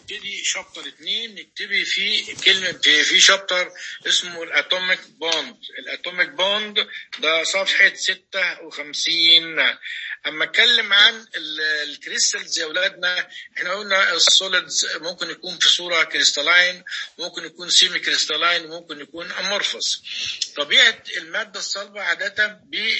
نبتدي شابتر اتنين نكتبي فيه كلمة في شابتر اسمه الاتوميك بوند الاتوميك بوند ده صفحة ستة وخمسين اما اتكلم عن الكريستالز يا اولادنا احنا قلنا السوليدز ممكن يكون في صورة كريستالاين ممكن يكون سيمي كريستالاين ممكن يكون امورفوس طبيعة المادة الصلبة عادة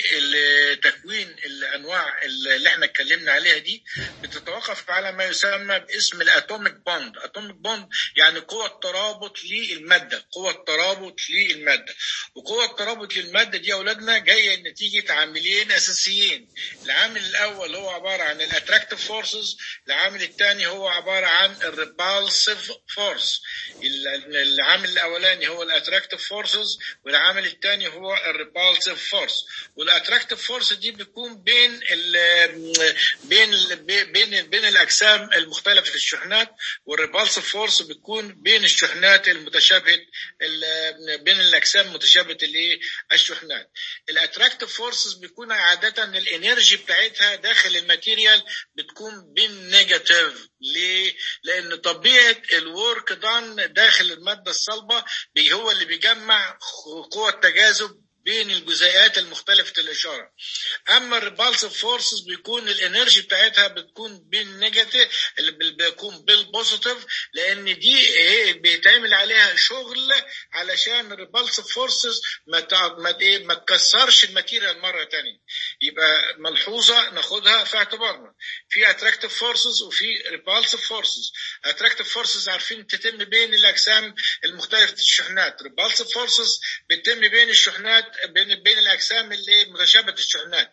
بتكوين الانواع اللي احنا اتكلمنا عليها دي بتتوقف على ما يسمى باسم الاتوميك بوند اتوميك بوند يعني قوة ترابط للمادة قوة ترابط للمادة وقوة الترابط للمادة دي يا اولادنا جاية نتيجة عاملين اساسيين العامل الاول هو عبارة عن الاتراكتيف فورسز العامل الثاني هو عبارة عن الريبالسيف فورس العامل الاولاني هو الاتراكتيف فورسز والعامل الثاني هو الريبالسيف فورس والاتراكتيف فورس دي بيكون بين ال بين ال بين بين الاجسام المختلفه في الشحنات والريبالسيف فورس بتكون بين الشحنات المتشابهه بين الاجسام متشابهه الايه الشحنات الاتراكتيف فورسز بيكون عاده الانرجي بتاعتها داخل الماتيريال بتكون بالنيجاتيف ليه لان طبيعه الورك دان داخل الماده الصلبه هو اللي بيجمع قوه التجاذب بين الجزيئات المختلفة الإشارة أما الريبالسيف فورسز بيكون الإنرجي بتاعتها بتكون بالنيجاتيف اللي بيكون بالبوزيتيف لأن دي هي بيتعمل عليها شغل علشان الريبالسيف فورسز ما ما إيه ما تكسرش الماتيريال مرة تانية يبقى ملحوظة ناخدها في اعتبارنا في اتراكتيف فورسز وفي ريبالسيف فورسز اتراكتيف فورسز عارفين تتم بين الأجسام المختلفة الشحنات ريبالسيف فورسز بتتم بين الشحنات بين بين الاجسام اللي متشابهه الشحنات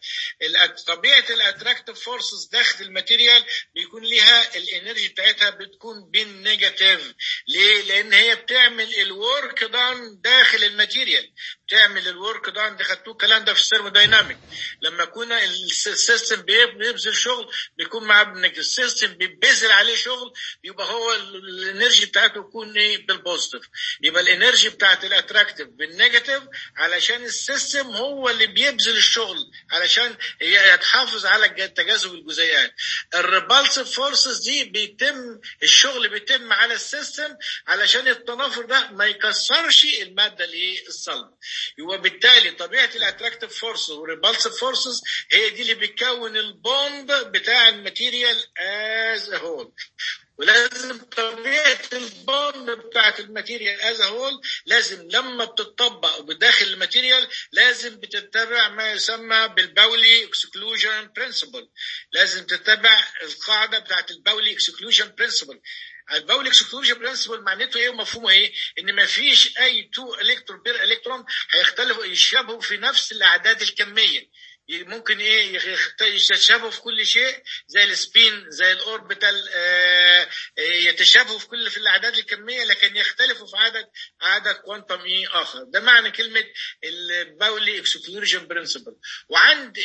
طبيعه الاتراكتيف فورسز داخل الماتيريال بيكون ليها الانرجي بتاعتها بتكون بالنيجاتيف ليه لان هي بتعمل الورك دان داخل الماتيريال تعمل الورك دان دي خدتوه الكلام ده في الثيرمودايناميك لما يكون السيستم بيبذل شغل بيكون مع السيستم بيبذل عليه شغل يبقى هو الانرجي بتاعته يكون ايه بالبوزيتيف يبقى الانرجي بتاعت الاتراكتيف بالنيجاتيف علشان السيستم هو اللي بيبذل الشغل علشان يتحافظ على تجاذب الجزيئات الريبالسيف فورسز دي بيتم الشغل بيتم على السيستم علشان التنافر ده ما يكسرش الماده الايه الصلبه وبالتالي طبيعه الاتراكتيف فورسز والريبالسيف فورسز هي دي اللي بتكون البوند بتاع الماتيريال از هول ولازم طبيعه البوند بتاعت الماتيريال از هول لازم لما بتطبق بداخل الماتيريال لازم بتتبع ما يسمى بالبولي اكسكلوجن برنسبل لازم تتبع القاعده بتاعت البولي اكسكلوجن برنسبل الباول اكسكلوجن برنسبل معناته ايه ومفهومه ايه؟ ان ما فيش اي تو الكترون بير الكترون هيختلفوا يشابهوا في نفس الاعداد الكميه ممكن ايه يتشابهوا في كل شيء زي السبين زي الاوربيتال آه يتشابهوا في كل في الاعداد الكميه لكن يختلفوا في عدد عدد كوانتم ايه اخر ده معنى كلمه الباولي اكسكلوجن برنسبل وعند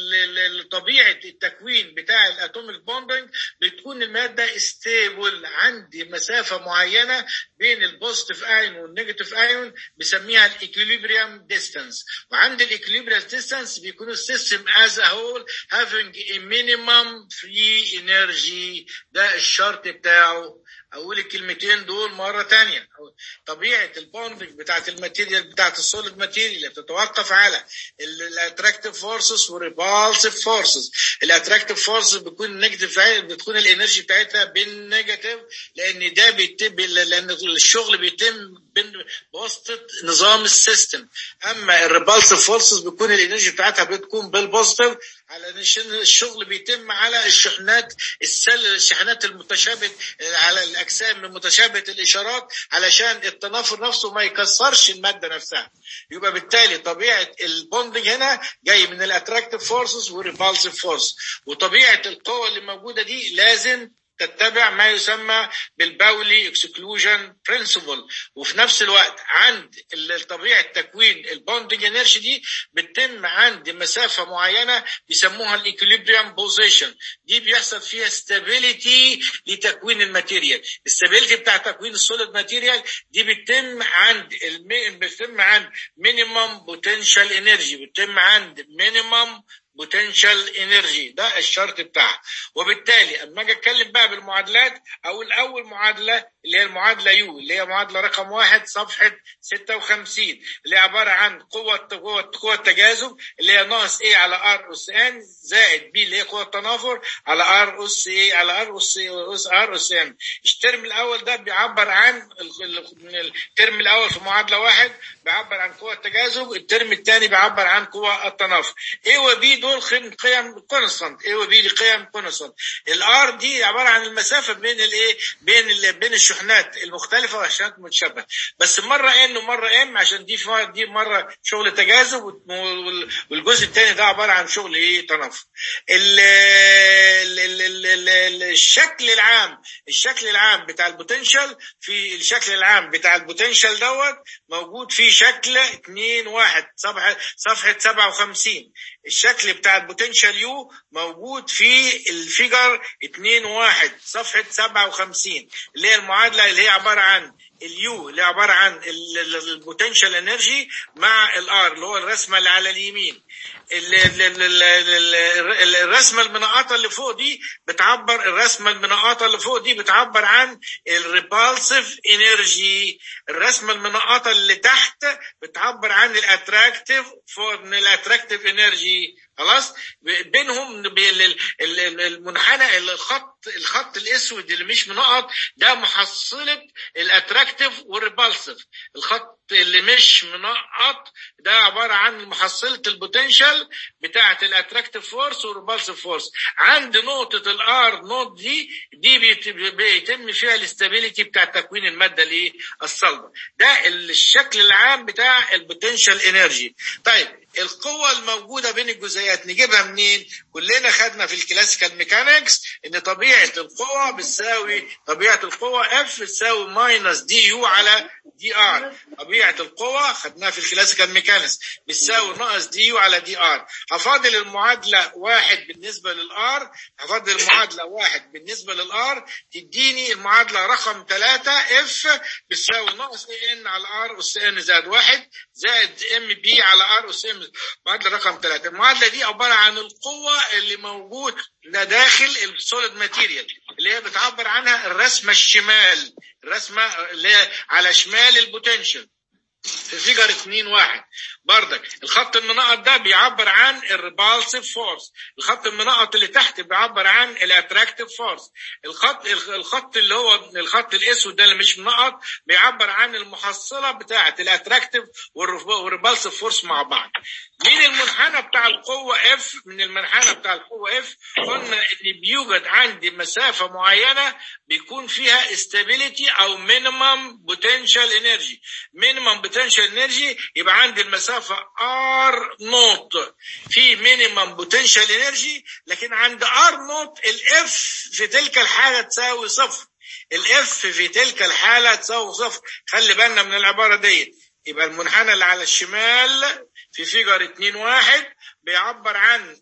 طبيعه التكوين بتاع الاتوميك بوندنج بتكون الماده ستيبل عند مسافه معينه بين البوزيتيف ايون والنيجاتيف ايون بسميها الايكوليبريم ديستانس وعند الايكوليبريم ديستانس بيكونوا السيستم as a whole having a minimum free energy ده الشرط بتاعه اقول الكلمتين دول مره تانية طبيعه البوندنج بتاعت الماتيريال بتاعت السوليد ماتيريال بتتوقف على الاتراكتيف فورسز والريبالسيف فورسز الاتراكتيف فورسز بتكون نيجاتيف بتكون الانرجي بتاعتها بالنيجاتيف لان ده بيتم لان الشغل بيتم بواسطه نظام السيستم اما الريبالسيف فورسز بتكون الانرجي بتاعتها بتكون بالبوزيتيف علشان الشغل بيتم على الشحنات السل الشحنات المتشابهه على الاجسام المتشابهه الاشارات علشان التنافر نفسه ما يكسرش الماده نفسها يبقى بالتالي طبيعه البوندنج هنا جاي من الاتراكتيف فورسز والريبالسيف فورس وطبيعه القوه اللي موجوده دي لازم تتبع ما يسمى بالباولي اكسكلوجن برنسبل وفي نفس الوقت عند طبيعه تكوين البوندنج انرجي دي بتتم عند مسافه معينه بيسموها الايكوليبريم بوزيشن دي بيحصل فيها ستابيليتي لتكوين الماتيريال الستابيليتي بتاع تكوين السوليد ماتيريال دي بتتم عند المي... بتتم عند مينيمم بوتنشال انرجي بتتم عند مينيمم بوتنشال انرجي ده الشرط بتاعها وبالتالي اما اجي اتكلم بقى بالمعادلات او الاول معادله اللي هي المعادله يو اللي هي معادله رقم واحد صفحه 56 اللي هي عباره عن قوه قوه قوه التجاذب اللي هي ناقص ايه على ار اس ان زائد بي اللي هي قوه التنافر على ار اس ايه على ار اس اس ار اس ام الترم الاول ده بيعبر عن الترم الاول في معادله واحد بيعبر عن قوه التجاذب الترم الثاني بيعبر عن قوه التنافر ايه وبي دول قيم كونستانت ايه وبي دي قيم كونستانت الار دي عباره عن المسافه بين الايه بين ال بين الشحنات المختلفه والشحنات المتشابهه بس مره ان ومره ام عشان دي دي مره شغل تجاذب والجزء الثاني ده عباره عن شغل ايه تنافر الشكل العام الشكل العام بتاع البوتنشال في الشكل العام بتاع البوتنشال دوت موجود في شكل 2 1 صفحه صفحه 57 الشكل بتاع البوتنشال يو موجود في الفيجر 2 1 صفحه 57 اللي هي المعادله اللي هي عباره عن اليو اللي عباره عن البوتنشال انرجي مع الار اللي هو الرسمه اللي على اليمين الرسمه المنقطه اللي فوق دي بتعبر الرسمه المنقطه اللي فوق دي بتعبر عن الريبالسيف انرجي الرسمه المنقطه اللي تحت بتعبر عن الاتراكتيف فور الاتراكتيف انرجي خلاص بينهم المنحنى الخط الخط الاسود اللي مش منقط ده محصله الاتراكتيف والريبالسيف الخط اللي مش منقط ده عباره عن محصله البوتنشال بتاعه الاتراكتيف فورس والريبالسيف فورس عند نقطه الار نوت دي دي بيتم فيها الاستابيليتي بتاع تكوين الماده الايه الصلبه ده الشكل العام بتاع البوتنشال انرجي طيب القوة الموجودة بين الجزيئات نجيبها منين؟ كلنا خدنا في الكلاسيكال ميكانكس ان طبيعة القوة بتساوي طبيعة القوة اف بتساوي ماينس دي يو على دي ار طبيعة القوة خدناها في الكلاسيكال ميكانكس بتساوي ناقص دي يو على دي ار هفاضل المعادلة واحد بالنسبة للار هفاضل المعادلة واحد بالنسبة للار تديني المعادلة رقم ثلاثة اف بتساوي ناقص اي ان على ار اس ان زائد واحد زائد ام بي على ار اس ام معادله رقم ثلاثه المعادله دي عباره عن القوه اللي موجود داخل السوليد ماتيريال اللي هي بتعبر عنها الرسمه الشمال الرسمه اللي هي على شمال البوتنشال في فيجر 2 1 بردك الخط المنقط ده بيعبر عن الريبالسيف فورس الخط المنقط اللي تحت بيعبر عن الاتراكتيف فورس الخط الخط اللي هو الخط الاسود ده اللي مش منقط بيعبر عن المحصله بتاعه الاتراكتيف والريبالسيف فورس مع بعض مين المنحنى بتاع القوه اف من المنحنى بتاع القوه اف قلنا ان بيوجد عندي مسافه معينه بيكون فيها استابيليتي او مينيمم بوتنشال انرجي مينيمم بوتنشال انرجي يبقى عندي المسافه مسافة ار نوت في مينيمم بوتنشال انرجي لكن عند ار نوت الاف في تلك الحالة تساوي صفر الاف في تلك الحالة تساوي صفر خلي بالنا من العبارة دي يبقى المنحنى اللي على الشمال في فيجر 2 واحد بيعبر عن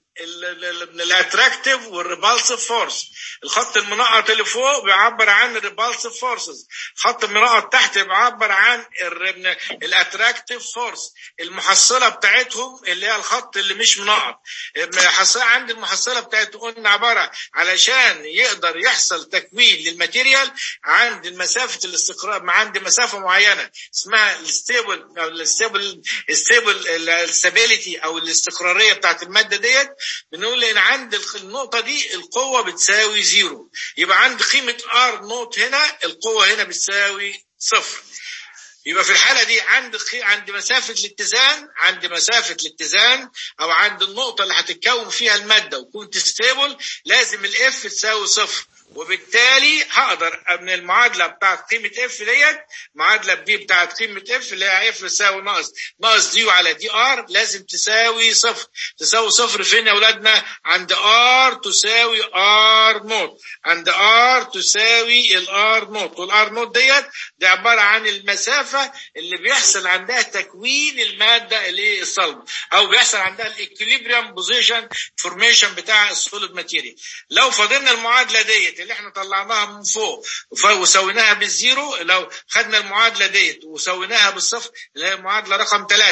الاتراكتيف والريبالسيف فورس الخط المنقط اللي فوق بيعبر عن الريبالسيف فورسز الخط المنقط تحت بيعبر عن الاتراكتيف فورس المحصله بتاعتهم اللي هي الخط اللي مش منقط المحصله عند المحصله بتاعته قلنا عباره علشان يقدر يحصل تكوين للماتيريال عند مسافه الاستقرار عند مسافه معينه اسمها الستيبل او الستيبل الستيبل الستابيليتي او الاستقراريه بتاعت الماده ديت بنقول ان عند النقطه دي القوه بتساوي زيرو يبقى عند قيمه ار نوت هنا القوه هنا بتساوي صفر يبقى في الحالة دي عند عند مسافة الاتزان عند مسافة الاتزان أو عند النقطة اللي هتتكون فيها المادة وكنت ستيبل لازم الاف تساوي صفر وبالتالي هقدر من المعادله بتاعت قيمه اف ديت معادله بي بتاعت قيمه اف اللي هي اف تساوي ناقص ناقص دي على دي ار لازم تساوي صفر تساوي صفر فين يا اولادنا عند ار تساوي ار نوت عند ار تساوي الار نوت والار نوت ديت دي عباره عن المسافه اللي بيحصل عندها تكوين الماده اللي الصلب او بيحصل عندها الاكوليبريم بوزيشن فورميشن بتاع السوليد ماتيريال لو فضلنا المعادله ديت اللي احنا طلعناها من فوق وسويناها بالزيرو لو خدنا المعادله ديت وسويناها بالصفر اللي هي المعادله رقم ثلاثة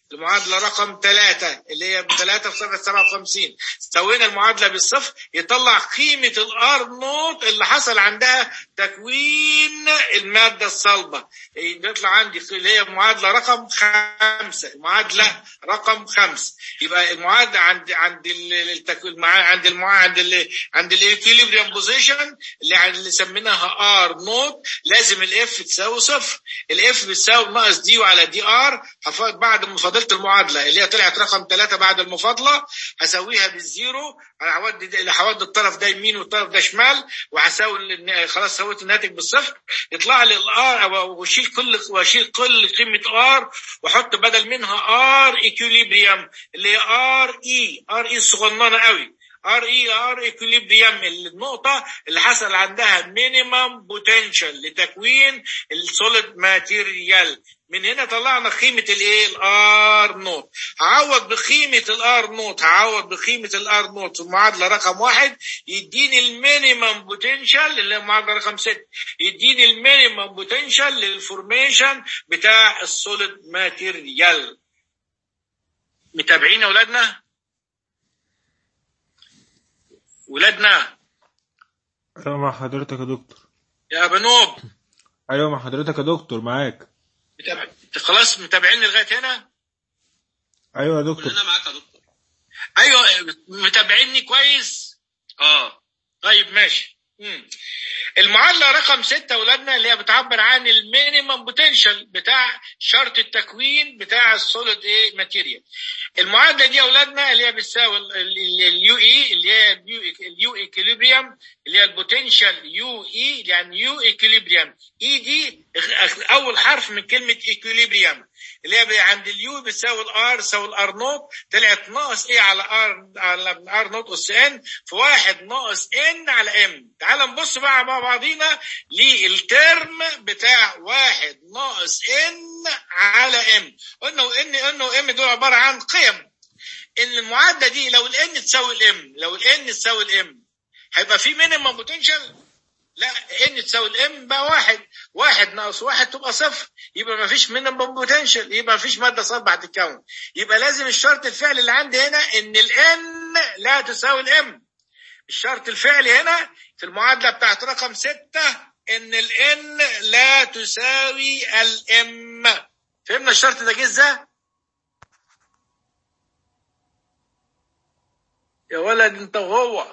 المعادلة رقم ثلاثة اللي هي بثلاثة في صفحة 57 سوينا المعادلة بالصفر يطلع قيمة الار نوت اللي حصل عندها تكوين المادة الصلبة يطلع عندي اللي هي معادلة رقم خمسة المعادلة رقم خمسة يبقى المعادلة عند عند التكوين عند المع... عند ال... عند الايكيليبريم بوزيشن اللي اللي سميناها ار نوت لازم الاف تساوي صفر الاف بتساوي ناقص دي وعلى دي ار بعد مفاضله المعادله اللي هي طلعت رقم ثلاثة بعد المفاضله هسويها بالزيرو هودي هودي الطرف ده يمين والطرف ده شمال وهساوي خلاص سويت الناتج بالصفر يطلع لي الار واشيل كل واشيل كل قيمه ار واحط بدل منها ار ايكوليبريم اللي هي ار اي ار اي صغننه قوي ار اي ار ايكوليبريم النقطة اللي حصل عندها مينيمم بوتنشال لتكوين السوليد ماتيريال من هنا طلعنا قيمة الايه الار نوت هعوض بقيمة الار نوت هعوض بقيمة الار نوت في المعادلة رقم واحد يديني المينيمم بوتنشال اللي هي المعادلة رقم ست يديني المينيمم بوتنشال للفورميشن بتاع السوليد ماتيريال متابعين يا اولادنا؟ ولادنا ايوه مع حضرتك يا دكتور يا بنوب ايوه مع حضرتك يا دكتور معاك متابع... خلاص متابعين لغايه هنا ايوه يا دكتور كلنا معاك يا دكتور ايوه متابعيني كويس اه طيب ماشي مم. المعادله رقم ستة اولادنا اللي هي بتعبر عن المينيمم بوتنشال بتاع شرط التكوين بتاع السوليد ايه ماتيريال المعادله دي يا اولادنا اللي هي بتساوي اليو اي اللي هي اليو ايكيليبريم اللي هي البوتنشال يو اي يعني يو ايكيليبريم اي دي اول حرف من كلمه ايكيليبريم اللي هي عند اليو بتساوي الار تساوي الار نوت طلعت ناقص ايه على ار على ار نوت اس ان في واحد ناقص ان على ام تعال نبص بقى مع بعضينا للترم بتاع واحد ناقص ان على ام قلنا ان ان وام دول عباره عن قيم ان المعادله دي لو الان تساوي الام لو الان تساوي الام هيبقى في مينيمم بوتنشال لا ان تساوي الام بقى واحد واحد ناقص واحد تبقى صفر يبقى ما فيش مينيمم بوتنشال يبقى ما فيش ماده صلبه هتتكون يبقى لازم الشرط الفعلي اللي عندي هنا ان الان لا تساوي الام الشرط الفعلي هنا في المعادله بتاعت رقم ستة ان الان لا تساوي الام فهمنا الشرط ده جه ازاي؟ يا ولد انت وهو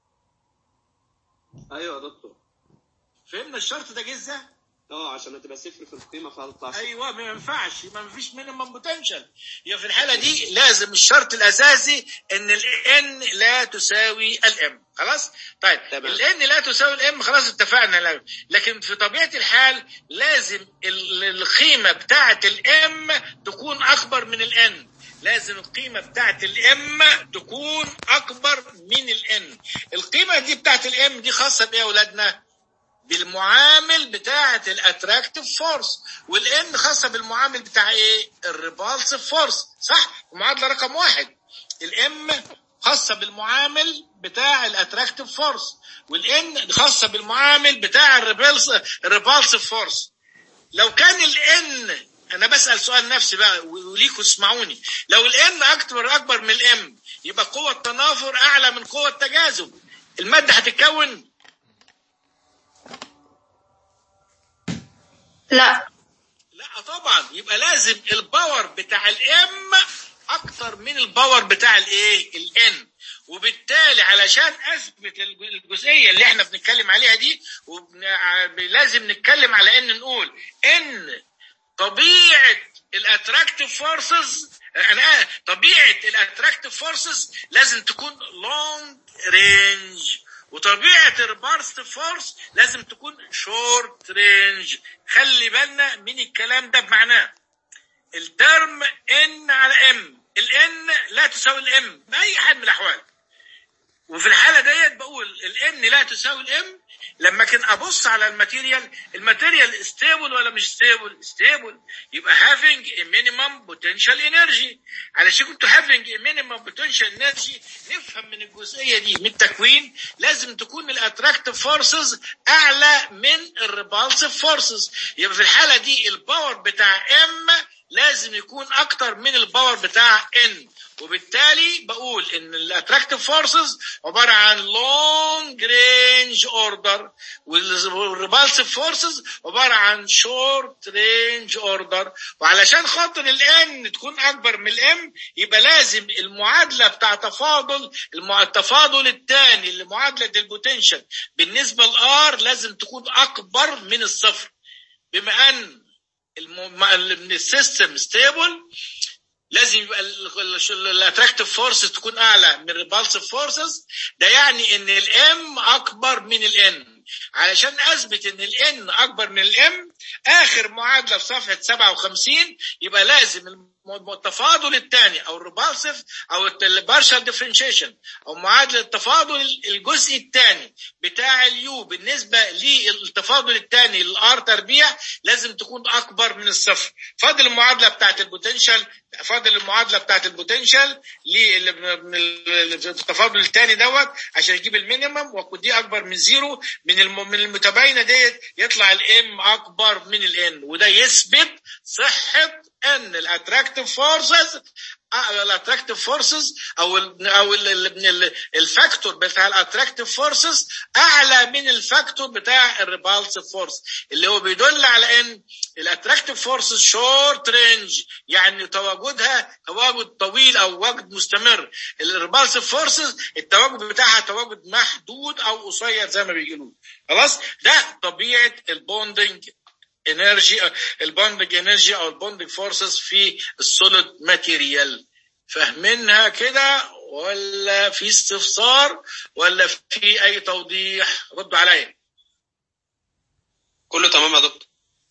ايوه يا دكتور فهمنا الشرط ده جه ازاي؟ اه عشان هتبقى صفر في القيمه فهتطلع صفر ايوه ما ينفعش ما فيش مينيمم بوتنشال يبقى في الحاله دي لازم الشرط الاساسي ان الان لا تساوي الام خلاص طيب تمام. الان لا تساوي الام خلاص اتفقنا لا. لكن في طبيعه الحال لازم ال- القيمه بتاعه الام تكون اكبر من الان لازم القيمة بتاعت الام تكون اكبر من الان القيمة دي بتاعت الام دي خاصة بايه يا اولادنا بالمعامل بتاعة الاتراكتيف فورس والان خاصة بالمعامل بتاع ايه الريبالسيف فورس صح معادلة رقم واحد الام خاصة بالمعامل بتاع الاتراكتيف فورس والان خاصة بالمعامل بتاع الريبالسيف فورس لو كان الان انا بسال سؤال نفسي بقى وليكوا اسمعوني لو الان اكبر اكبر من الام يبقى قوه التنافر اعلى من قوه التجاذب الماده هتتكون لا لا طبعا يبقى لازم الباور بتاع الام اكتر من الباور بتاع الايه الان وبالتالي علشان اثبت الج- الجزئيه اللي احنا بنتكلم عليها دي وبن- ع- لازم نتكلم على ان نقول ان طبيعه الاتراكتيف فورسز انا طبيعه الاتراكتيف فورسز لازم تكون لونج رينج وطبيعه البارست فورس لازم تكون شورت رينج خلي بالنا من الكلام ده بمعناه الترم ان على ام الان لا تساوي الام باي حال من الاحوال وفي الحاله ديت بقول الان لا تساوي الام لما كان ابص على الماتيريال الماتيريال ستيبل ولا مش ستيبل ستيبل يبقى having a minimum potential energy علشان كنتوا having a minimum potential energy نفهم من الجزئيه دي من التكوين لازم تكون الاتراكتيف فورسز اعلى من الريبالسيف فورسز يبقى في الحاله دي الباور بتاع ام لازم يكون اكتر من الباور بتاع ان وبالتالي بقول ان الاتراكتيف فورسز عباره عن لونج رينج اوردر والريبالسيف فورسز عباره عن شورت رينج اوردر وعلشان خاطر الان تكون اكبر من الام يبقى لازم المعادله بتاع تفاضل المع- التفاضل الثاني لمعادله البوتنشال بالنسبه لار لازم تكون اكبر من الصفر بما ان الم- ال- السيستم ستيبل لازم يبقى الاتراكتيف فورس تكون اعلى من الريبالسيف فورسز ده يعني ان الام اكبر من الان علشان اثبت ان الان اكبر من الام اخر معادله في صفحه 57 يبقى لازم الم- التفاضل الثاني او الريبالسيف او البارشال ديفرنشيشن او معادله التفاضل الجزء الثاني بتاع اليو بالنسبه للتفاضل الثاني للار تربيع لازم تكون اكبر من الصفر فاضل المعادله بتاعت البوتنشال فاضل المعادله بتاعت البوتنشال للتفاضل الثاني دوت عشان يجيب المينيمم ودي اكبر من زيرو من الم- من المتباينه ديت يطلع الام اكبر من الان وده يثبت صحه ان الاتراكتيف فورسز الاتراكتيف فورسز او ال او ال- ال- ال- الفاكتور بتاع الاتراكتيف فورسز اعلى من الفاكتور بتاع الريبالسيف فورس اللي هو بيدل على ان الاتراكتيف فورسز شورت رينج يعني تواجدها تواجد طويل او واجد مستمر الريبالسيف فورسز التواجد بتاعها تواجد محدود او قصير زي ما بيقولوا خلاص ده طبيعه البوندنج انرجي البوندنج انرجي او البوندنج فورسز في السوليد ماتيريال فاهمينها كده ولا في استفسار ولا في اي توضيح ردوا عليا كله تمام يا دكتور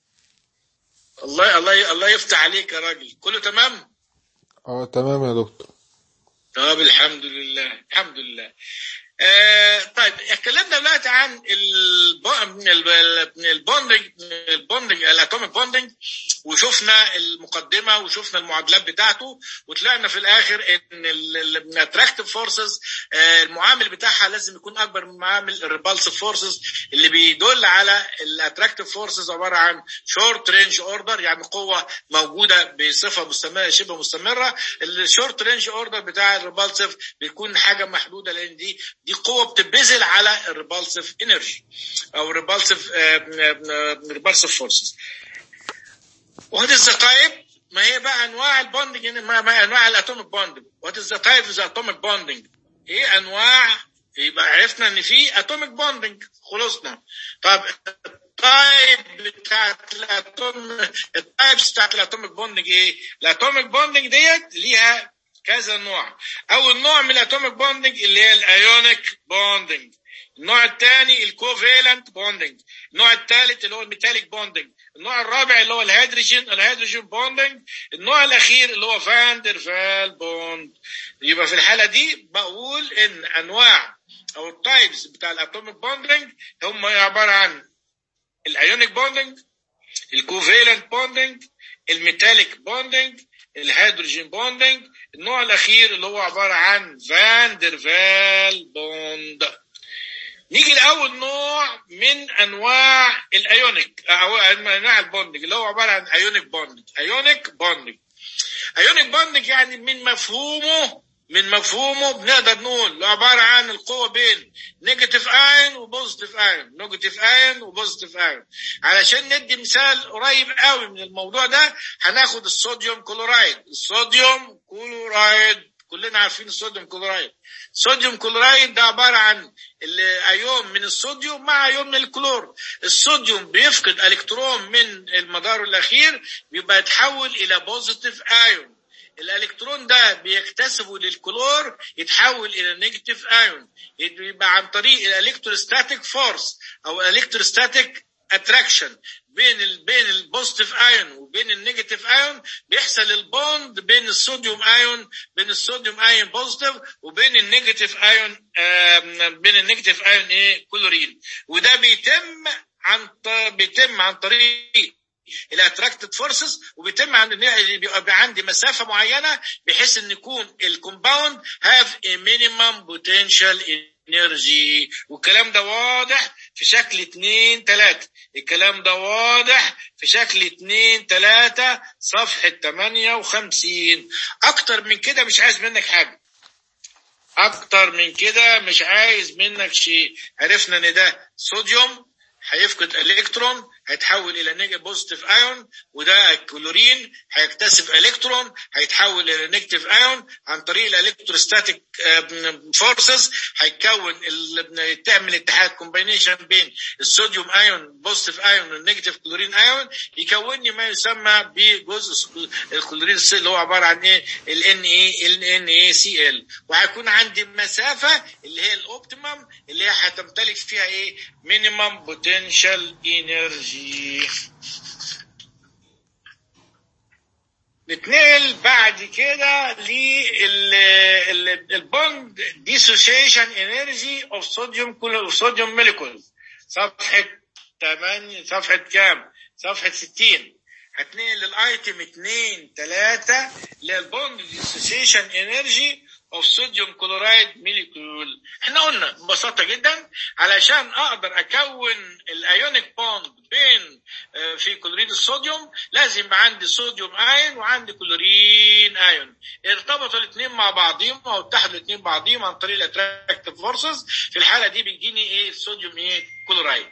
الله الله الله يفتح عليك يا راجل كله تمام اه تمام يا دكتور طب الحمد لله الحمد لله آه طيب اتكلمنا دلوقتي عن الب- ال- البوندنج البوندنج الاتوميك بوندنج وشفنا المقدمه وشفنا المعادلات بتاعته وطلعنا في الاخر ان الاتراكتيف فورسز المعامل بتاعها لازم يكون اكبر من معامل الريبالسيف فورسز اللي بيدل على الاتراكتيف فورسز عباره عن شورت رينج اوردر يعني قوه موجوده بصفه مستمره شبه مستمره الشورت رينج اوردر بتاع الريبالسيف بيكون حاجه محدوده لان دي دي قوه بتبذل على الريبالسيف انرجي او ريبالسيف ريبالسيف فورسز وات از ذا تايب ما هي بقى انواع البوندنج ما, ما انواع الاتوميك بوندنج وات از ذا تايب اوف اتوميك بوندنج ايه انواع يبقى عرفنا ان في اتوميك بوندنج خلصنا طب التايب بتاعت الاتوم التايبس بتاعت الاتوميك بوندنج ايه الاتوميك بوندنج ديت ليها كذا نوع اول نوع من الاتوميك بوندنج اللي هي الايونيك بوندنج النوع الثاني الكوفالنت بوندنج النوع الثالث اللي هو الميتاليك بوندنج النوع الرابع اللي هو الهيدروجين الهيدروجين بوندنج النوع الاخير اللي هو فاندر فال بوند يبقى في الحاله دي بقول ان انواع او التايبس بتاع الاتوميك بوندنج هم عباره عن الايونيك بوندنج الكوفالنت بوندنج الميتاليك بوندنج الهيدروجين بوندنج النوع الاخير اللي هو عباره عن فاندر فال بوند نيجي لاول نوع من انواع الايونيك او انواع البوندنج اللي هو عباره عن ايونيك بوندنج ايونيك بوندنج ايونيك بوندنج يعني من مفهومه من مفهومه بنقدر نقول له عباره عن القوه بين نيجاتيف ايون وبوزيتيف ايون نيجاتيف ايون وبوزيتيف ايون علشان ندي مثال قريب قوي من الموضوع ده هناخد الصوديوم كلورايد الصوديوم كلورايد كلنا عارفين الصوديوم كلورايد الصوديوم كلورايد ده عباره عن ايون من الصوديوم مع ايون من الكلور الصوديوم بيفقد الكترون من المدار الاخير بيبقى يتحول الى بوزيتيف ايون الالكترون ده بيكتسبه للكلور يتحول الى نيجاتيف ايون يبقى عن طريق الالكتروستاتيك فورس او الالكتروستاتيك اتراكشن بين ال بين البوزيتيف ايون وبين النيجاتيف ايون بيحصل البوند بين الصوديوم ايون بين الصوديوم ايون بوزيتيف وبين النيجاتيف ايون بين النيجاتيف ايون ايه كلورين وده بيتم عن بيتم عن طريق الاتراكتد فورسز وبيتم عند بيبقى عندي مسافه معينه بحيث ان يكون الكومباوند هاف ا مينيمم بوتنشال انرجي والكلام ده واضح في شكل اتنين تلاتة الكلام ده واضح في شكل اتنين تلاتة صفحة تمانية وخمسين اكتر من كده مش عايز منك حاجة اكتر من كده مش عايز منك شيء عرفنا ان ده صوديوم هيفقد الكترون هيتحول الى نيجاتيف بوزيتيف ايون وده الكلورين هيكتسب الكترون هيتحول الى نيجاتيف ايون عن طريق الالكتروستاتيك فورسز هيكون ال- تعمل اتحاد كومبينيشن بين الصوديوم ايون بوزيتيف ايون والنيجاتيف كلورين ايون يكون لي ما يسمى بجزء الكلورين السي اللي هو عباره عن ايه ال ان اي ال ان اي سي ال وهيكون عندي مسافه اللي هي الاوبتيمم اللي هي هتمتلك فيها ايه مينيمم بوتنشال انرجي نتنقل بعد كده للبوند ديسوسيشن انرجي اوف صوديوم اوف صوديوم موليكولز صفحه 8 صفحه كام؟ صفحه 60 هتنقل للايتم 2 3 للبوند ديسوسيشن انرجي اوف صوديوم كلورايد موليكول احنا قلنا ببساطه جدا علشان اقدر اكون الايونيك بوند بين آه، في كلوريد الصوديوم لازم يبقى عندي صوديوم ايون وعندي كلورين ايون ارتبطوا الاثنين مع بعضهم او اتحدوا الاثنين بعضهم عن طريق الاتراكتيف فورسز في الحاله دي بيجيني ايه الصوديوم ايه كلورايد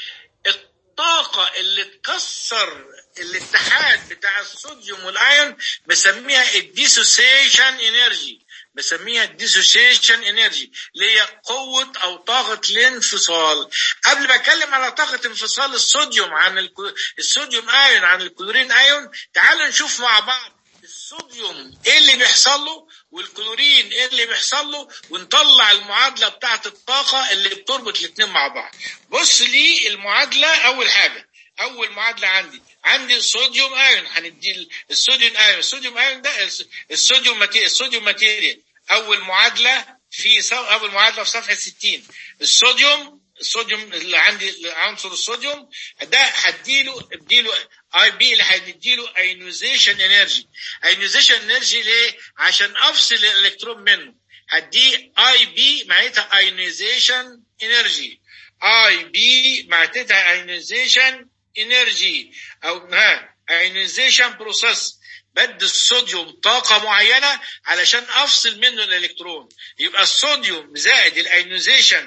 الطاقة اللي تكسر الاتحاد بتاع الصوديوم والايون بسميها الديسوسيشن انرجي بسميها الديسوسيشن انرجي اللي هي قوة او طاقة الانفصال قبل ما اتكلم على طاقة انفصال الصوديوم عن الكو... الصوديوم ايون عن الكلورين ايون تعالوا نشوف مع بعض الصوديوم ايه اللي بيحصل له والكلورين ايه اللي بيحصل له ونطلع المعادله بتاعه الطاقه اللي بتربط الاثنين مع بعض بص لي المعادله اول حاجه اول معادله عندي عندي الصوديوم ايون هندي الصوديوم ايون الصوديوم ايون ده الصوديوم ماتيريال الصوديوم ماتيريال اول معادله في صف... اول معادله في صفحه 60 الصوديوم الصوديوم اللي عندي عنصر الصوديوم ده هديله اديله اي بي اللي هنديله ايونيزيشن انرجي ايونيزيشن انرجي ليه عشان افصل الالكترون منه هديه اي بي معناتها ايونيزيشن انرجي اي بي معناتها ايونيزيشن انرجي او ها ايونيزيشن بروسيس بدي الصوديوم طاقة معينة علشان أفصل منه الإلكترون يبقى الصوديوم زائد الأيونيزيشن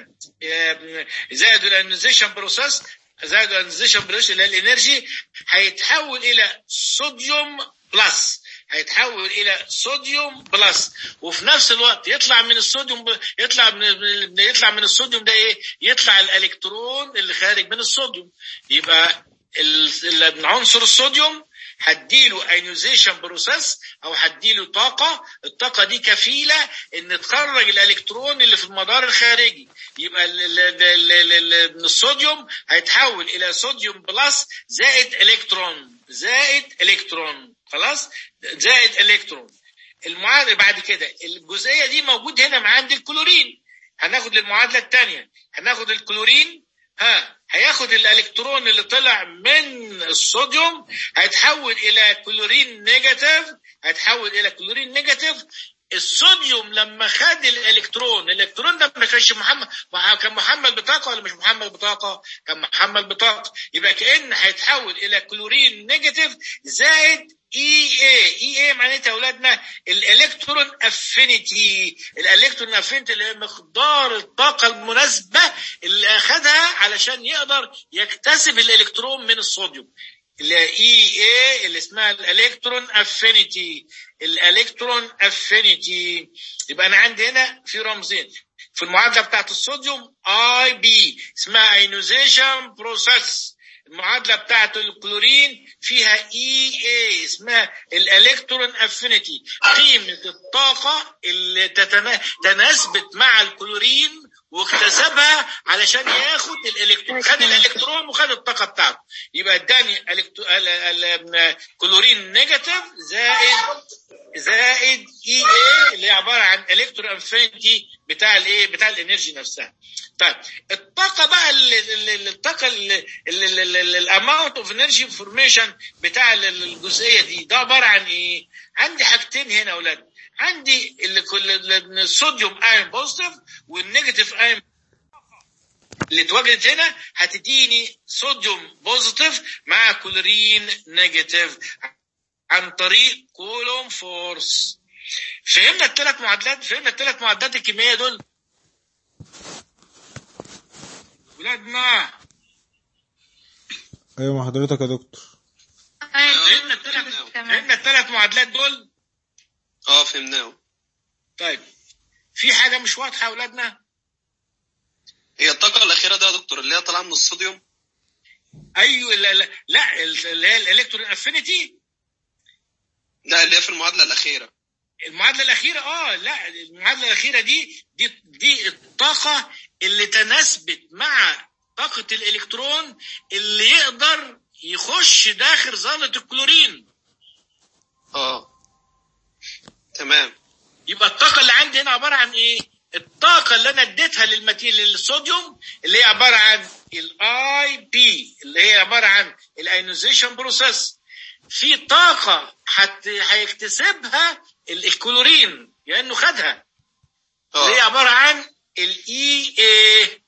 زائد الأيونيزيشن بروسيس زائد الأيونيزيشن بروسيس اللي هي الإنرجي هيتحول إلى صوديوم بلس هيتحول الى صوديوم بلس وفي نفس الوقت يطلع من الصوديوم ب... يطلع من يطلع من الصوديوم ده ايه يطلع الالكترون اللي خارج من الصوديوم يبقى ال... عنصر الصوديوم هديله ايونيزيشن بروسيس او هديله طاقه الطاقه دي كفيله ان تخرج الالكترون اللي في المدار الخارجي يبقى ال ال ال ال الصوديوم هيتحول الى صوديوم بلس زائد الكترون زائد الكترون خلاص زائد الكترون المعادله بعد كده الجزئيه دي موجود هنا مع عند الكلورين هناخد المعادله الثانيه هناخد الكلورين ها هياخد الالكترون اللي طلع من الصوديوم هيتحول الى كلورين نيجاتيف هيتحول الى كلورين نيجاتيف الصوديوم لما خد الالكترون الالكترون ده ما كانش محمل كان محمل بطاقه ولا مش محمل بطاقه كان محمل بطاقه يبقى كان هيتحول الى كلورين نيجاتيف زائد اي اي اي اي معناتها يا اولادنا الالكترون افينيتي الالكترون افينيتي اللي هي مقدار الطاقه المناسبه اللي اخذها علشان يقدر يكتسب الالكترون من الصوديوم اللي اي اي اللي اسمها الالكترون افينيتي الالكترون افينيتي يبقى انا عندي هنا في رمزين في المعادله بتاعت الصوديوم اي بي اسمها ايونيزيشن بروسيس المعادله بتاعت الكلورين فيها اي اي اسمها الالكترون افينيتي قيمه الطاقه اللي تناسبت مع الكلورين واكتسبها علشان ياخد الالكترون خد الالكترون وخد الطاقه بتاعته يبقى اداني كلورين نيجاتيف زائد زائد اي اي اللي هي عباره عن الكترون افينيتي بتاع الايه بتاع الانرجي نفسها طيب الطاقه بقى الطاقه الاماونت اوف انرجي انفورميشن بتاع الجزئيه دي ده عباره عن ايه عندي حاجتين هنا يا اولاد عندي الصوديوم ايون بوزيتيف والنيجاتيف ايون اللي اتوجدت هنا هتديني صوديوم بوزيتيف مع كلورين نيجاتيف عن طريق كولوم فورس فهمنا الثلاث معادلات فهمنا الثلاث معادلات الكيميائيه دول ولادنا ايوه مع حضرتك يا دكتور فهمنا الثلاث فهمنا الثلاث معادلات دول اه فهمناه طيب في حاجه مش واضحه يا اولادنا هي الطاقة الأخيرة ده يا دكتور اللي هي طالعة من الصوديوم ايوه لا لا, لا اللي هي الالكترون افينيتي لا اللي هي في المعادلة الأخيرة المعادله الاخيره اه لا المعادله الاخيره دي دي دي الطاقه اللي تناسبت مع طاقه الالكترون اللي يقدر يخش داخل ذره الكلورين اه تمام يبقى الطاقه اللي عندي هنا عباره عن ايه الطاقه اللي انا اديتها للماتيريال للصوديوم اللي هي عباره عن الاي بي اللي هي عباره عن الايونيزيشن بروسيس في طاقه حت... هيكتسبها الكلورين لانه خدها اللي هي اه عباره عن الاي اي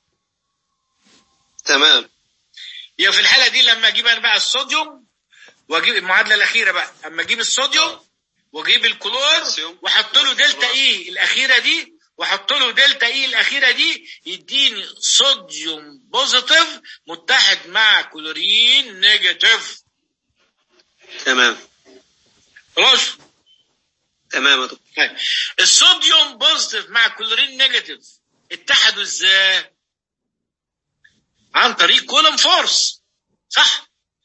تمام يبقى في الحاله دي لما اجيب انا بقى الصوديوم واجيب المعادله الاخيره بقى اما اجيب الصوديوم واجيب الكلور كالسيوم. واحط له دلتا اي الاخيره دي واحط له دلتا اي الاخيره دي يديني صوديوم بوزيتيف متحد مع كلورين نيجاتيف تمام خلاص تمام يا دكتور طيب الصوديوم بوزيتيف مع كلورين نيجاتيف اتحدوا ازاي؟ عن طريق كولوم فورس صح؟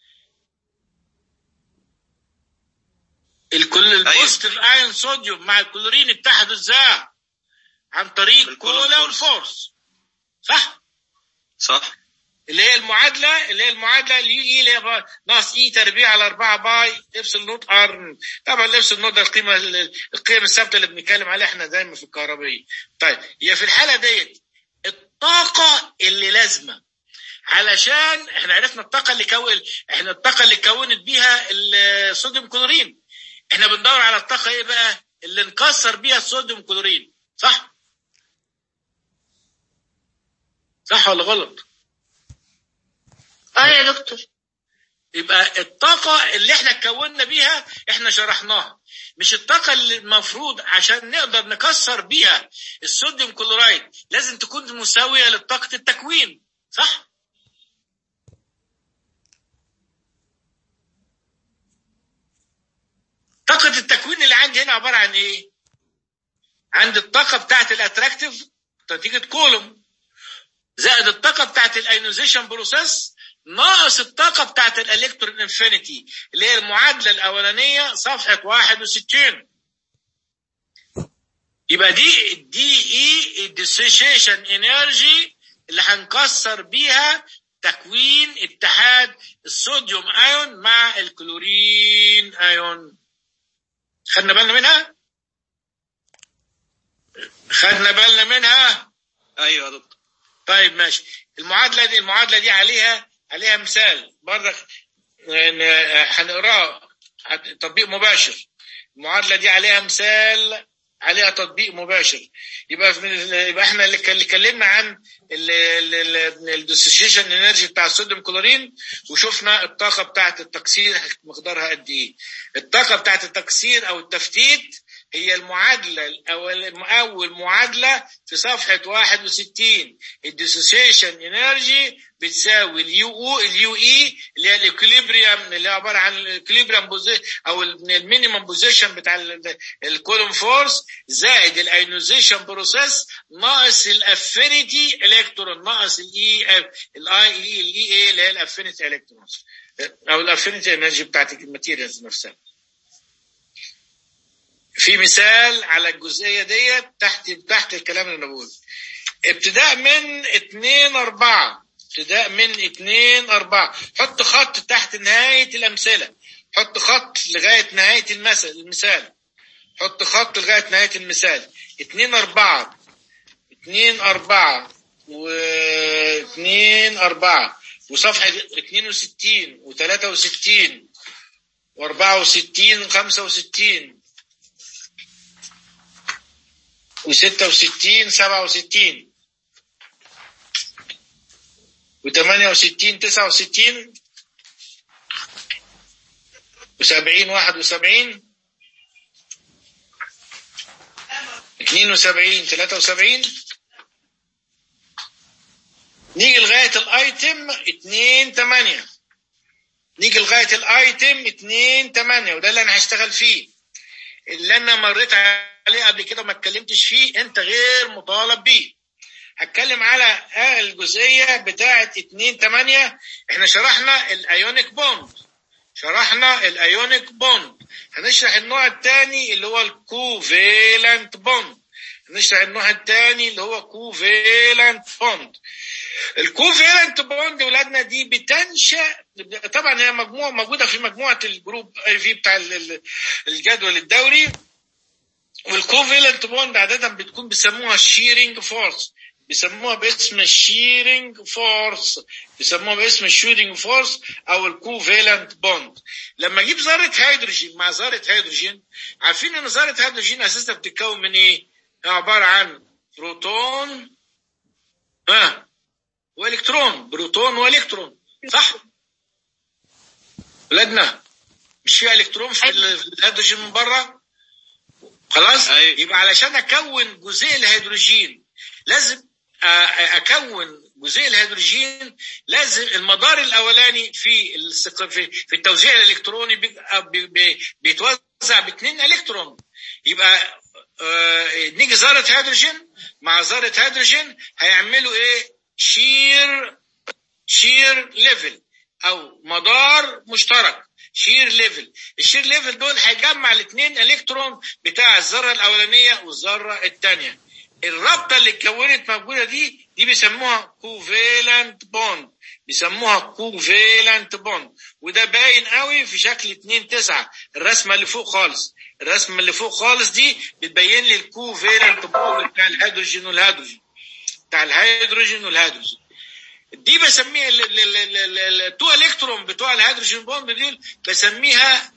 الكل البوزيتيف ايون صوديوم مع الكلورين اتحدوا ازاي؟ عن طريق بالكولوم كولوم فورس. فورس صح؟ صح اللي هي المعادله اللي هي المعادله اليو اي اللي هي بقى ناقص اي تربيع على 4 باي ابسل نوت ار طبعا الابسل نوت ده القيمه القيم الثابته اللي بنتكلم عليها احنا دايما في الكهربائيه طيب هي في الحاله ديت الطاقه اللي لازمه علشان احنا عرفنا الطاقه اللي كون احنا الطاقه اللي كونت بيها الصوديوم كلورين احنا بندور على الطاقه ايه بقى اللي نكسر بيها الصوديوم كلورين صح صح ولا غلط اه يا دكتور يبقى الطاقة اللي احنا اتكوننا بيها احنا شرحناها مش الطاقة اللي المفروض عشان نقدر نكسر بيها الصوديوم كلورايد لازم تكون مساوية لطاقة التكوين صح؟ طاقة التكوين اللي عندي هنا عبارة عن ايه؟ عندي الطاقة بتاعت الاتراكتيف نتيجة كولوم زائد الطاقة بتاعت الايونيزيشن بروسيس ناقص الطاقة بتاعت الالكترون انفينيتي اللي هي المعادلة الأولانية صفحة 61 يبقى دي دي اي الديسوشيشن انرجي اللي هنكسر بيها تكوين اتحاد الصوديوم ايون مع الكلورين ايون خدنا بالنا منها خدنا بالنا منها ايوه يا دكتور طيب ماشي المعادله دي المعادله دي عليها عليها مثال برضك ن- هنقراه هت- تطبيق مباشر المعادله دي عليها مثال عليها تطبيق مباشر يبقى في- يبقى احنا اللي اللي اتكلمنا عن الديسوسيشن انرجي بتاع الصوديوم كلورين وشفنا الطاقه بتاعه التكسير مقدارها قد ايه الطاقه بتاعه التكسير او التفتيت هي المعادله الاول اول معادله في صفحه 61 الديسوسيشن انرجي بتساوي اليو او اليو اي اللي هي الاكوليبريم اللي هي عباره عن الاكوليبريم او المينيمم بوزيشن بتاع الكولوم فورس زائد الايونيزيشن بروسيس ناقص الافينيتي الكترون ناقص الاي الاي الاي اي اللي هي الافينيتي الكترونز او الافينيتي انرجي بتاعت الماتيريالز نفسها في مثال على الجزئيه ديت تحت تحت الكلام اللي انا بقوله ابتداء من 2 4 ابتداء من 2 4 حط خط تحت نهايه الامثله حط خط لغايه نهايه المثل المثال حط خط لغايه نهايه المثال 2 4 2 4 و 2 4 وصفحه 62 و63 و64 65 و66 67 و68 69 و70 71 72 73 نيجي لغاية الايتم 2 8 نيجي لغاية الايتم 2 8 وده اللي انا هشتغل فيه اللي انا مريت عليه قبل كده ما اتكلمتش فيه انت غير مطالب بيه هتكلم على الجزئية بتاعة 2 8 احنا شرحنا الايونيك بوند شرحنا الايونيك بوند هنشرح النوع الثاني اللي هو الكوفيلنت بوند هنشرح النوع الثاني اللي هو كوفيلنت بوند الكوفيلنت بوند ولادنا دي بتنشا طبعا هي مجموعه موجوده في مجموعه الجروب اي في بتاع الجدول الدوري والكوفيلنت بوند عاده بتكون بيسموها الشيرنج فورس بيسموها باسم الشيرنج فورس بيسموها باسم الشيرنج فورس او الكوفالنت بوند لما اجيب ذره هيدروجين مع ذره هيدروجين عارفين ان ذره هيدروجين اساسا بتتكون من ايه؟ عباره عن بروتون ها والكترون بروتون والكترون صح؟ ولادنا مش فيها الكترون في الهيدروجين من بره خلاص أيوة. يبقى علشان اكون جزيء الهيدروجين لازم اكون جزيء الهيدروجين لازم المدار الاولاني في في التوزيع الالكتروني بيتوزع باثنين الكترون يبقى نيجي ذره هيدروجين مع ذره هيدروجين هيعملوا ايه شير شير ليفل او مدار مشترك شير ليفل الشير ليفل دول هيجمع الاثنين الكترون بتاع الذره الاولانيه والذره الثانيه الرابطه اللي اتكونت موجوده دي دي بيسموها كوفيلنت بوند بيسموها كوفيلنت بوند وده باين قوي في شكل 2 9 الرسمه اللي فوق خالص الرسمه اللي فوق خالص دي بتبين لي الكوفيلنت بوند بتاع الهيدروجين والهيدروجين بتاع الهيدروجين والهيدروجين دي بسميها التو الكترون بتوع الهيدروجين بوند دي بسميها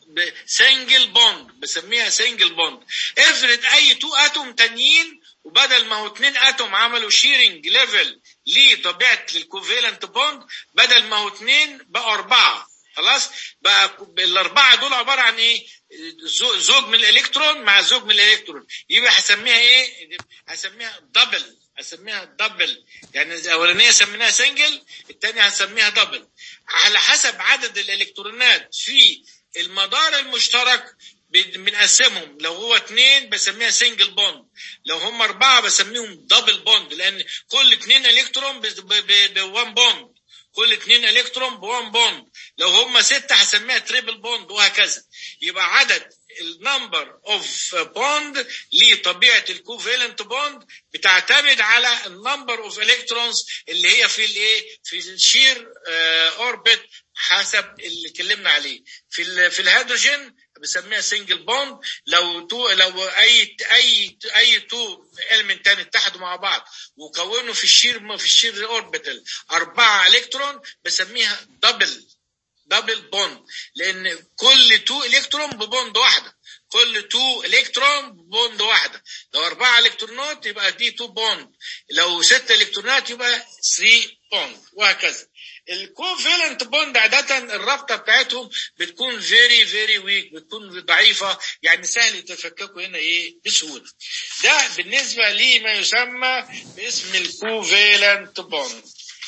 سنجل بوند بسميها سنجل بوند افرض اي تو اتوم تانيين وبدل ما هو اتنين اتوم عملوا شيرنج ليفل لطبيعه الكوفيلنت بوند بدل ما هو اتنين بقوا اربعه خلاص بقى الاربعه دول عباره عن ايه زوج من الالكترون مع زوج من الالكترون يبقى هسميها ايه هسميها دبل هسميها دبل يعني الاولانيه سميناها سنجل الثانيه هسميها دبل على حسب عدد الالكترونات في المدار المشترك بنقسمهم لو هو اثنين بسميها سنجل بوند لو هم اربعه بسميهم دبل بوند لان كل اثنين الكترون بوان بوند كل اثنين الكترون بوان بوند لو هم ستة هسميها تريبل بوند وهكذا يبقى عدد النمبر اوف بوند لطبيعه الكوفالنت بوند بتعتمد على النمبر اوف الكترونز اللي هي في الايه في الشير اوربت حسب اللي اتكلمنا عليه في في الهيدروجين بنسميها سنجل بوند لو تو لو اي اي اي تو المنت تاني اتحدوا مع بعض وكونوا في الشير في الشير اوربيتال اربعه الكترون بسميها دبل دبل بوند لان كل تو الكترون ببوند واحده كل تو الكترون بوند واحده لو اربعه الكترونات يبقى دي تو بوند لو ستة الكترونات يبقى 3 بوند وهكذا الكوفالنت بوند عادة الرابطة بتاعتهم بتكون فيري فيري ويك بتكون ضعيفة يعني سهل يتفككوا هنا ايه بسهولة ده بالنسبة لما يسمى باسم الكوفالنت بوند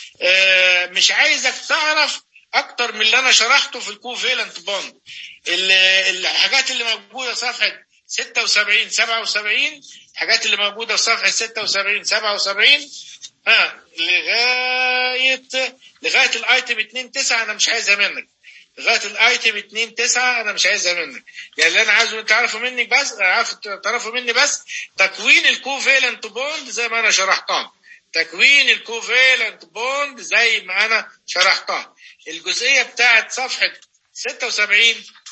آه مش عايزك تعرف اكتر من اللي انا شرحته في الكوفالنت بوند الحاجات اللي موجودة صفحة 76 77 الحاجات اللي موجودة في صفحة 76 77 ها لغايه لغايه الايتم 2 9 انا مش عايزها منك لغايه الايتم 2 9 انا مش عايزها منك يعني اللي انا عايزه تعرفوا مني بس عارف تعرفوا مني بس تكوين الكوفالنت بوند زي ما انا شرحتها تكوين الكوفالنت بوند زي ما انا شرحتها الجزئيه بتاعت صفحه 76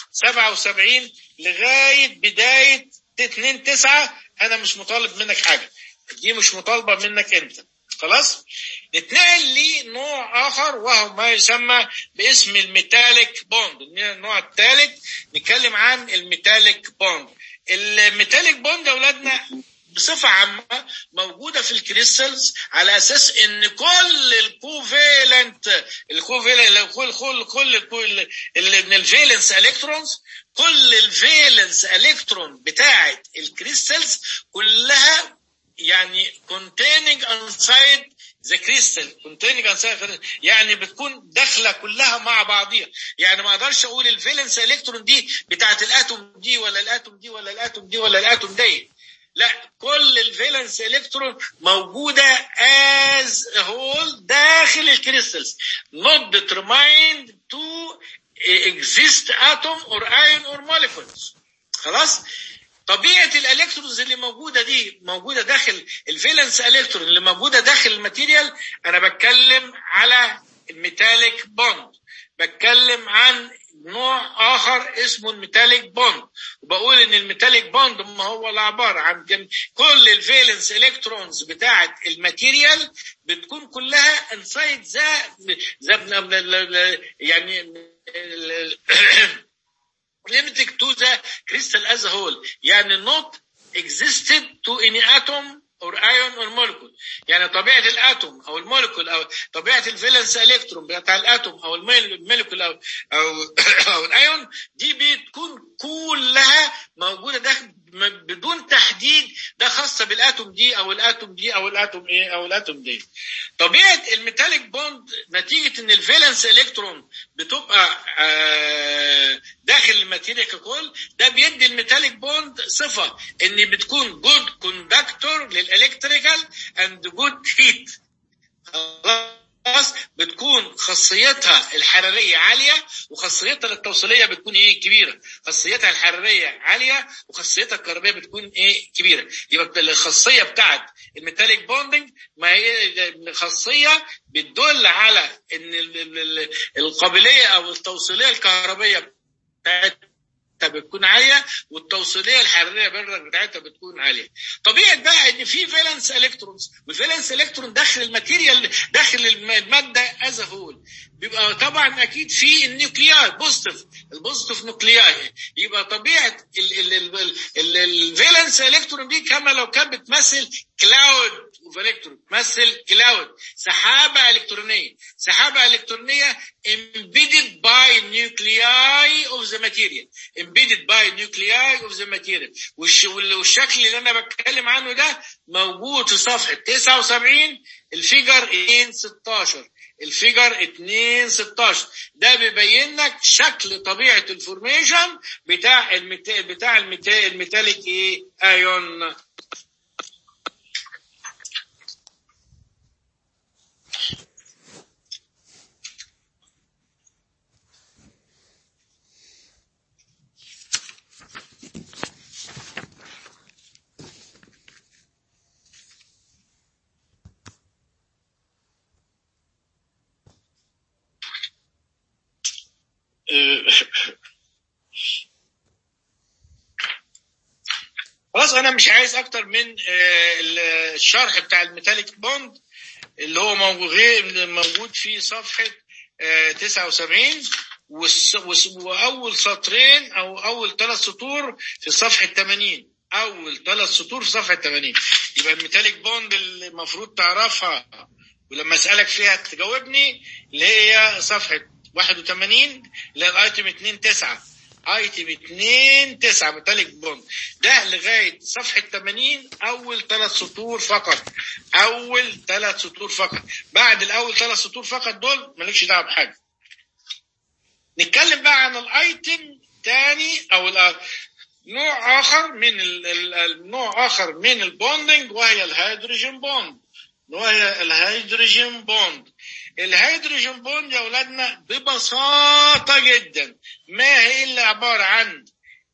77 لغايه بدايه 2 9 انا مش مطالب منك حاجه دي مش مطالبه منك انت خلاص نتنقل لنوع اخر وهو ما يسمى باسم الميتاليك بوند النوع الثالث نتكلم عن الميتاليك بوند الميتاليك بوند يا اولادنا بصفة عامة موجودة في الكريستالز على أساس إن كل الكوفيلنت الكوفيلنت كل كل كل كل الفالنس إلكترونز كل الفالنس إلكترون بتاعة الكريستالز كلها يعني containing inside ذا كريستال containing inside يعني بتكون داخله كلها مع بعضيها يعني ما اقدرش اقول الفالنس الكترون دي بتاعت الاتوم دي ولا الاتوم دي ولا الاتوم دي ولا الاتوم دي لا كل الفالنس الكترون موجوده از هول داخل الكريستالز not determined to exist atom or ion or molecules خلاص طبيعه الالكترونز اللي موجوده دي موجوده داخل الفالنس الكترون اللي موجوده داخل الماتيريال انا بتكلم على الميتاليك بوند بتكلم عن نوع اخر اسمه الميتاليك بوند وبقول ان الميتاليك بوند ما هو عباره عن جم... كل الفالنس الكترونز بتاعه الماتيريال بتكون كلها انسايد ذا يعني limited to the crystal as a whole يعني not existed to any atom or ion or molecule يعني طبيعة الاتوم او المولكول او طبيعة الفالنس الكترون بتاع الاتوم او المولكول او او, أو الايون دي بتكون كلها موجودة داخل بدون تحديد ده خاصة بالاتوم دي او الاتوم دي او الاتوم ايه او الاتوم دي طبيعة الميتاليك بوند نتيجة ان الفالنس الكترون بتبقى داخل الماتيريال ككل ده بيدي الميتاليك بوند صفة ان بتكون جود كوندكتور للالكتريكال اند جود هيت خلاص بتكون خاصيتها الحرارية عالية وخاصيتها التوصيلية بتكون ايه كبيرة خاصيتها الحرارية عالية وخاصيتها الكهربائية بتكون ايه كبيرة يبقى الخاصية بتاعت الميتاليك بوندنج ما هي خاصية بتدل على ان القابلية او التوصيلية الكهربائية بتاعت بتكون عاليه والتوصيليه الحراريه برك بتاعتها بتكون عاليه. طبيعه بقى ان في فالنس الكترونز والفالنس الكترون داخل الماتيريال داخل الماده از هول بيبقى طبعا اكيد في النيوكلياي بوزيتيف البوزيتيف نيوكلياي يبقى طبيعه الفالنس الكترون دي كما لو كانت بتمثل كلاود اوف الكترون تمثل كلاود سحابه الكترونيه سحابه الكترونيه embedded by nuclei of the material embedded by nuclei of the material والشكل اللي انا بتكلم عنه ده موجود في صفحه 79 الفيجر 2 16 الفيجر 2 16 ده بيبين لك شكل طبيعه الفورميشن بتاع الميتا بتاع الميتا الميتاليك ايه ايون خلاص انا مش عايز اكتر من الشرح بتاع الميتاليك بوند اللي هو موجود غير موجود في صفحه 79 واول سطرين او اول ثلاث سطور في صفحه 80 اول ثلاث سطور في صفحه 80 يبقى الميتاليك بوند اللي المفروض تعرفها ولما اسالك فيها تجاوبني اللي هي صفحه 81 اللي هي الايتم 2 9 ايتم 2 9 ميتاليك بوند ده لغايه صفحه 80 اول ثلاث سطور فقط اول ثلاث سطور فقط بعد الاول ثلاث سطور فقط دول مالكش دعوه بحاجه نتكلم بقى عن الايتم تاني او نوع اخر من النوع اخر من البوندنج وهي الهيدروجين بوند وهي الهيدروجين بوند الهيدروجين بوند يا اولادنا ببساطه جدا ما هي الا عباره عن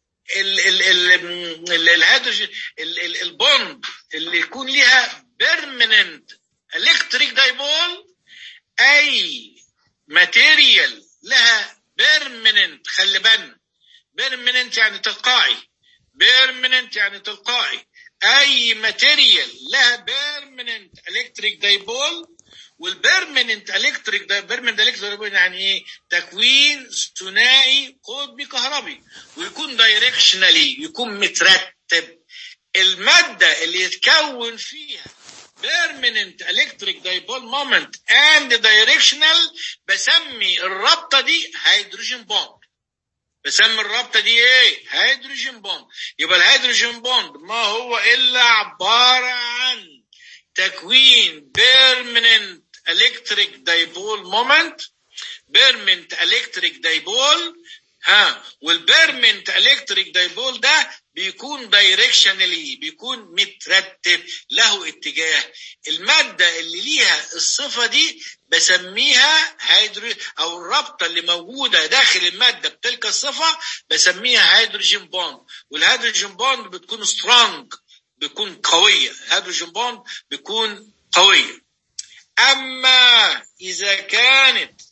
الهيدروجين البوند اللي يكون ليها بيرمننت الكتريك دايبول اي ماتيريال لها بيرمننت خلي بالنا بيرمننت يعني تلقائي بيرمننت يعني تلقائي اي ماتيريال لها بيرمننت الكتريك دايبول والبيرمننت الكتريك ده بيرمننت الكتريك دايبول يعني ايه تكوين ثنائي قطبي كهربي ويكون دايركشنالي يكون مترتب المادة اللي يتكون فيها permanent electric dipole moment and directional بسمي الرابطة دي هيدروجين بوند بسمي الرابطة دي ايه هيدروجين بوند يبقى الهيدروجين بوند ما هو الا عبارة عن تكوين permanent electric dipole moment permanent electric dipole ها والبيرمنت الكتريك دايبول ده بيكون دايركشنالي بيكون مترتب له اتجاه الماده اللي ليها الصفه دي بسميها هيدرو او الرابطه اللي موجوده داخل الماده بتلك الصفه بسميها هيدروجين بوند والهيدروجين بوند بتكون سترونج بتكون قويه الهيدروجين بوند بتكون قويه اما اذا كانت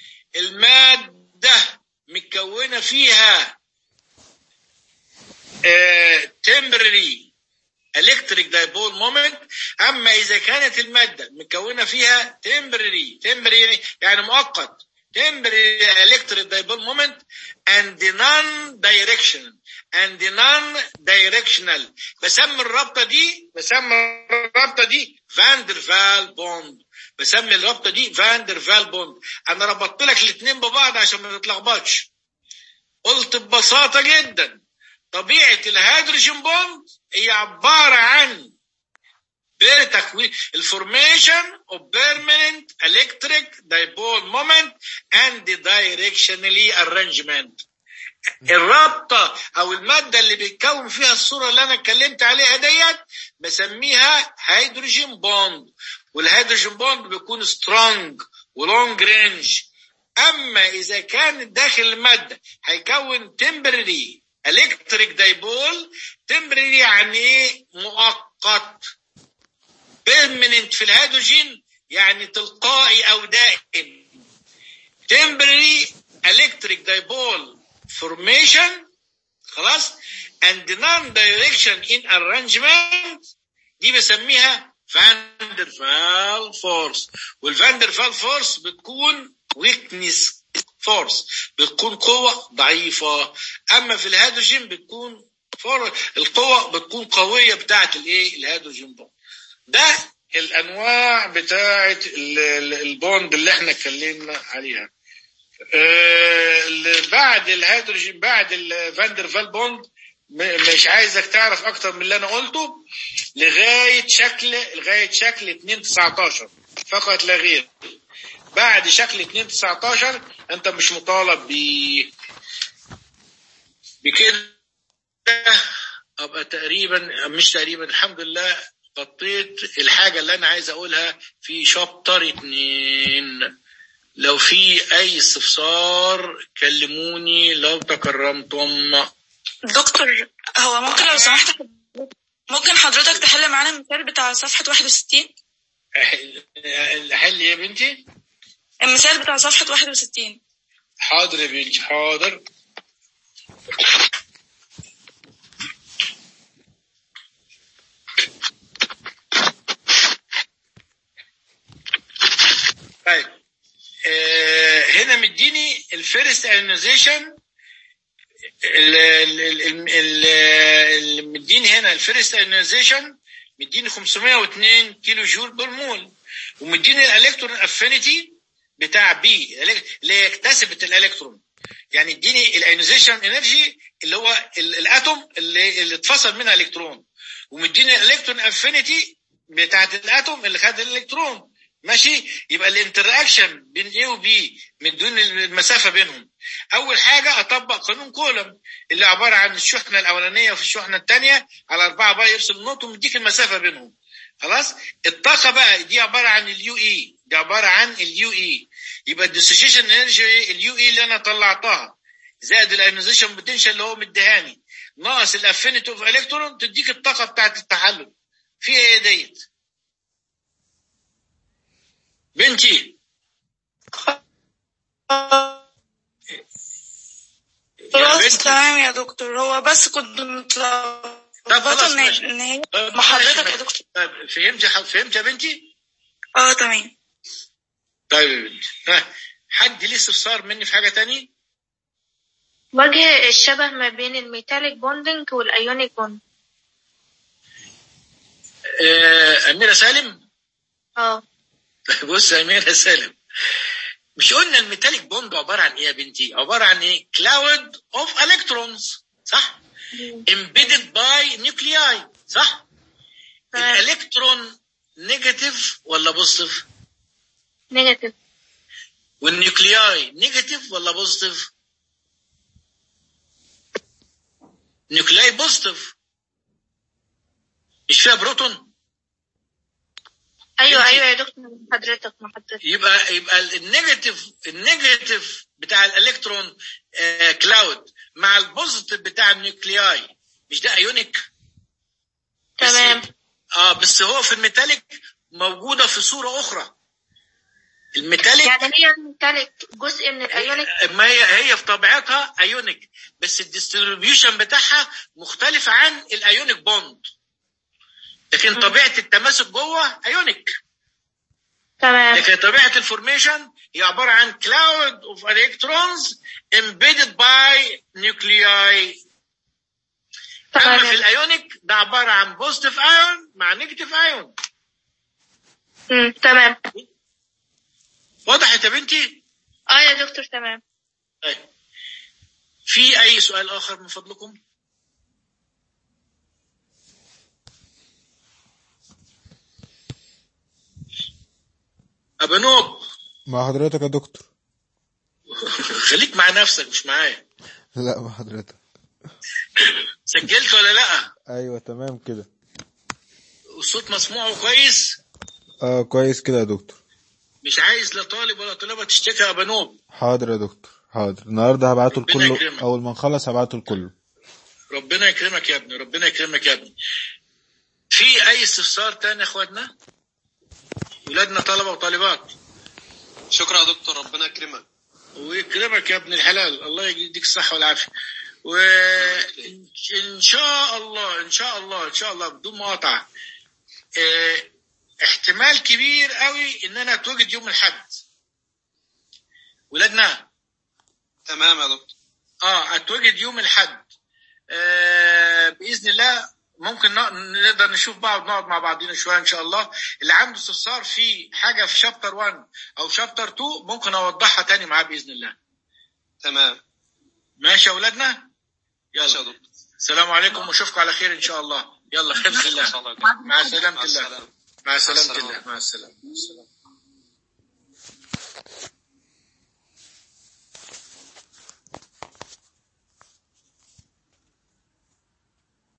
الماده متكونه فيها temporary electric dipole moment اما اذا كانت الماده مكونه فيها temporary temporary يعني مؤقت temporary electric dipole moment and non directional and non directional بسمي الرابطه دي بسمي الرابطه دي فاندرفال بوند بسمي الرابطه دي فاندرفال بوند انا ربطت لك الاثنين ببعض عشان ما تتلخبطش قلت ببساطه جدا طبيعه الهيدروجين بوند هي عباره عن تكوين الفورميشن اوف بيرمننت الكتريك دايبول مومنت اند دايركشنالي ارانجمنت الرابطه او الماده اللي بيتكون فيها الصوره اللي انا اتكلمت عليها ديت بسميها هيدروجين بوند والهيدروجين بوند بيكون سترونج ولونج رينج اما اذا كان داخل الماده هيكون تمبرري الكتريك دايبول تمبرري يعني ايه مؤقت بيرمننت في الهيدروجين يعني تلقائي او دائم temporary electric dipole formation خلاص and non-direction in arrangement دي بسميها فاندرفال فورس والفاندرفال فورس بتكون ويكنس فورس بتكون قوة ضعيفة أما في الهيدروجين بتكون فور القوة بتكون قوية بتاعة الايه الهيدروجين بوند ده الأنواع بتاعة البوند اللي احنا اتكلمنا عليها آه بعد الهيدروجين بعد الفاندرفال بوند مش عايزك تعرف اكتر من اللي انا قلته لغايه شكل لغايه شكل 2 19 فقط لا غير بعد شكل 2 19 انت مش مطالب ب بكده ابقى تقريبا مش تقريبا الحمد لله غطيت الحاجه اللي انا عايز اقولها في شابتر 2 لو في اي استفسار كلموني لو تكرمتم دكتور هو ممكن لو سمحت ممكن حضرتك تحل معانا المثال بتاع صفحة 61 حل يا بنتي المثال بتاع صفحة 61 حاضر يا بنتي حاضر طيب آه هنا مديني الفيرست ايونيزيشن اللي مديني هنا الفيرست ايونيزيشن مديني 502 كيلو جول بالمول ومديني الالكترون افينيتي بتاع بي اللي هي اكتسبت الالكترون يعني اديني الايونيزيشن انرجي اللي هو الاتوم اللي اللي اتفصل منها الكترون ومديني الالكترون افينيتي بتاعت الاتوم اللي خد الالكترون ماشي يبقى الانتراكشن بين ايه وبي من دون المسافه بينهم اول حاجه اطبق قانون كولم اللي عباره عن الشحنه الاولانيه وفي الشحنه الثانيه على 4 باي ابسلون نوت ومديك المسافه بينهم خلاص الطاقه بقى دي عباره عن اليو اي دي عباره عن اليو اي يبقى الديسوسيشن انرجي اليو اي اللي انا طلعتها زائد الايونيزيشن بوتنشال اللي هو مديهاني ناقص الافينيتي اوف الكترون تديك الطاقه بتاعت التحلل في ايه ديت بنتي خلاص تمام يا دكتور هو بس كنت متلخبطه ان ان هي مع حضرتك يا دكتور طيب فهمت فهمت يا بنتي؟ اه تمام طيب يا بنتي ها حد ليه استفسار مني في حاجه تاني؟ وجه الشبه ما بين الميتاليك بوندنج والايونيك بوند آه، أميرة سالم اه بص يا أميرة سالم مش قلنا الميتاليك بوند عبارة عن إيه يا بنتي عبارة عن إيه cloud of electrons صح embedded by nuclei صح تمام الالكترون نيجاتيف ولا بوزيتيف نيجاتيف والنيوكلياي نيجاتيف ولا بوزيتيف نيوكلياي بوزيتيف مش فيها بروتون ايوه انتي- ايوه يا دكتور مع حضرتك مع حضرتك يبقى يبقى النيجاتيف النيجاتيف بتاع الالكترون آه كلاود مع البوزيتيف بتاع النيوكلياي مش ده ايونيك بس- تمام اه بس هو في الميتاليك موجوده في صوره اخرى الميتاليك يعني هي الميتاليك جزء من الايونيك ما هي هي في طبيعتها ايونيك بس الديستريبيوشن بتاعها مختلف عن الايونيك بوند لكن طبيعه التماسك جوه ايونيك تمام لكن طبيعه الفورميشن هي عباره عن كلاود اوف الكترونز embedded by nuclei اما تمام في يا الايونيك ده عباره عن بوزيتيف ايون مع نيجاتيف ايون مم، تمام وضحت يا بنتي؟ اه يا دكتور تمام طيب. في اي سؤال اخر من فضلكم؟ ابا نوب مع حضرتك يا دكتور خليك مع نفسك مش معايا لا مع حضرتك سجلت ولا لا ايوه تمام كده الصوت مسموع كويس اه كويس كده يا دكتور مش عايز لا طالب ولا طالبه تشتكي يا ابا نوب حاضر يا دكتور حاضر النهارده هبعته ربنا لكله يكرمك. اول ما نخلص هبعته لكله ربنا يكرمك يا ابني ربنا يكرمك يا ابني في اي استفسار تاني يا اخواتنا ولادنا طلبه وطالبات شكرا يا دكتور ربنا يكرمك ويكرمك يا ابن الحلال الله يديك الصحة والعافية وإن شاء الله إن شاء الله إن شاء الله بدون مقاطعة اه، احتمال كبير قوي إن أنا أتواجد يوم الحد ولادنا تمام يا دكتور اه اتواجد يوم الحد آه باذن الله ممكن نق- نقدر نشوف بعض نقعد مع بعضينا شويه ان شاء الله اللي عنده استفسار في حاجه في شابتر 1 او شابتر 2 ممكن اوضحها تاني معاه باذن الله تمام ماشي يا اولادنا ماشي يا يلا دكتور السلام عليكم واشوفكم على خير ان شاء الله يلا في حفظ إن شاء الله الله. مع سلامه مع الله السلامة. مع سلامه السلامة. الله مع السلامه